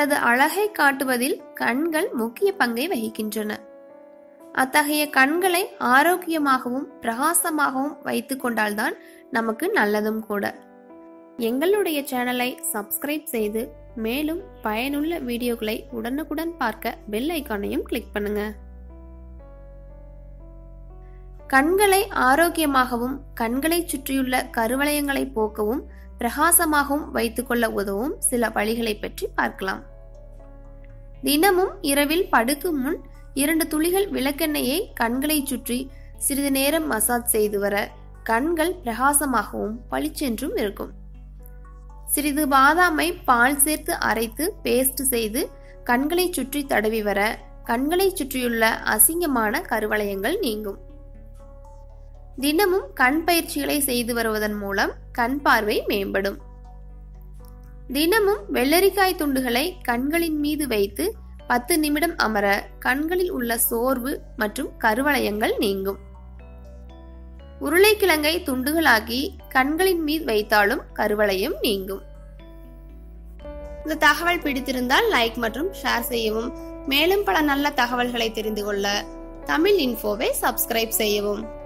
பிறரது அழகை காட்டுவதில் கண்கள் முக்கிய பங்கை வகிக்கின்றன அத்தகைய கண்களை ஆரோக்கியமாகவும் பிரகாசமாகவும் வைத்து கொண்டால்தான் நமக்கு நல்லதும் கூட எங்களுடைய சேனலை சப்ஸ்கிரைப் செய்து மேலும் பயனுள்ள வீடியோக்களை உடனுக்குடன் பார்க்க பெல் ஐக்கானையும் கிளிக் பண்ணுங்க கண்களை ஆரோக்கியமாகவும் கண்களை சுற்றியுள்ள கருவளையங்களை போக்கவும் பிரகாசமாகவும் வைத்துக்கொள்ள உதவும் சில வழிகளை பற்றி பார்க்கலாம் தினமும் இரவில் படுக்கும் முன் இரண்டு துளிகள் விளக்கெண்ணெயை கண்களை சுற்றி சிறிது நேரம் மசாஜ் செய்து வர கண்கள் பிரகாசமாகவும் பளிச்சென்றும் இருக்கும் சிறிது பாதாமை பால் சேர்த்து அரைத்து பேஸ்ட் செய்து கண்களை சுற்றி தடவி வர கண்களை சுற்றியுள்ள அசிங்கமான கருவளையங்கள் நீங்கும் தினமும் கண் பயிற்சிகளை செய்து வருவதன் மூலம் கண் பார்வை மேம்படும் தினமும் வெள்ளரிக்காய் துண்டுகளை கண்களின் மீது வைத்து பத்து நிமிடம் அமர கண்களில் உள்ள சோர்வு மற்றும் கருவளையங்கள் நீங்கும் உருளைக்கிழங்கை துண்டுகளாக்கி கண்களின் மீது வைத்தாலும் கருவளையம் நீங்கும் இந்த தகவல் பிடித்திருந்தால் லைக் மற்றும் ஷேர் செய்யவும் மேலும் பல நல்ல தகவல்களை தெரிந்து கொள்ள தமிழ் இன்ஃபோவை சப்ஸ்கிரைப் செய்யவும்